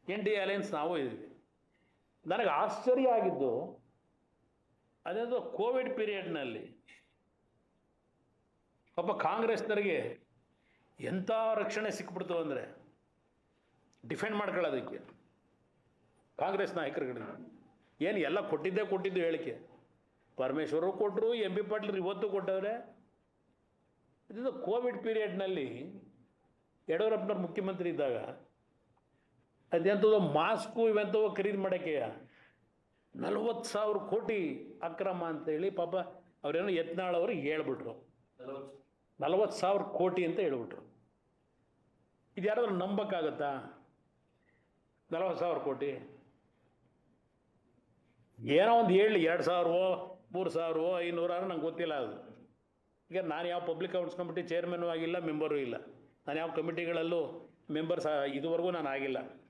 N D alliance ನಾವು ಇದ್ದೀವಿ ನನಗೆ ಆಶ್ಚರ್ಯ ಆಗಿದ್ದು ಅದೇನೋ ಕೋವಿಡ್ ಪೀರಿಯಡ್ನಲ್ಲಿ ಪಾಪ ಕಾಂಗ್ರೆಸ್ನವರಿಗೆ ಎಂಥ ರಕ್ಷಣೆ ಸಿಕ್ಬಿಡ್ತು ಅಂದರೆ ಡಿಫೆಂಡ್ ಮಾಡ್ಕೊಳ್ಳೋದಕ್ಕೆ ಕಾಂಗ್ರೆಸ್ ನಾಯಕರುಗಳಿಗೆ ಏನು ಎಲ್ಲ ಕೊಟ್ಟಿದ್ದೇ ಕೊಟ್ಟಿದ್ದು ಹೇಳಿಕೆ ಪರಮೇಶ್ವರು ಕೊಟ್ಟರು ಎಂ ಬಿ ಪಾಟೀಲ್ ಇವತ್ತು ಕೊಟ್ಟವ್ರೆ ಇದು ಕೋವಿಡ್ ಪೀರಿಯಡ್ನಲ್ಲಿ ಯಡಿಯೂರಪ್ಪನವ್ರು ಮುಖ್ಯಮಂತ್ರಿ ಇದ್ದಾಗ ಅದೆಂಥದ್ದು ಮಾಸ್ಕು ಇವೆಂಥವು ಖರೀದಿ ಮಾಡೋಕ್ಕೆ ನಲವತ್ತು ಸಾವಿರ ಕೋಟಿ ಅಕ್ರಮ ಅಂತೇಳಿ ಪಾಪ ಅವರೇನೋ ಯತ್ನಾಳ್ ಅವ್ರಿಗೆ ಹೇಳ್ಬಿಟ್ರು ನಲವತ್ತು ಸಾವಿರ ಕೋಟಿ ಅಂತ ಹೇಳ್ಬಿಟ್ರು ಇದು ಯಾರಾದ್ರೂ ನಂಬಕ್ಕಾಗತ್ತಾ ನಲವತ್ತು ಸಾವಿರ ಕೋಟಿ ಏನೋ ಒಂದು ಹೇಳಿ ಎರಡು ಸಾವಿರವೋ ಮೂರು ಸಾವಿರವೋ ಐನೂರಾರು ನಂಗೆ ಗೊತ್ತಿಲ್ಲ ಅದು ಈಗ ನಾನು ಯಾವ ಪಬ್ಲಿಕ್ ಅಕೌಂಟ್ಸ್ ಕಮಿಟಿ ಚೇರ್ಮನ್ನು ಆಗಿಲ್ಲ ಮೆಂಬರು ಇಲ್ಲ ನಾನು ಯಾವ ಕಮಿಟಿಗಳಲ್ಲೂ ಮೆಂಬರ್ಸ್ ಇದುವರೆಗೂ ನಾನು ಆಗಿಲ್ಲ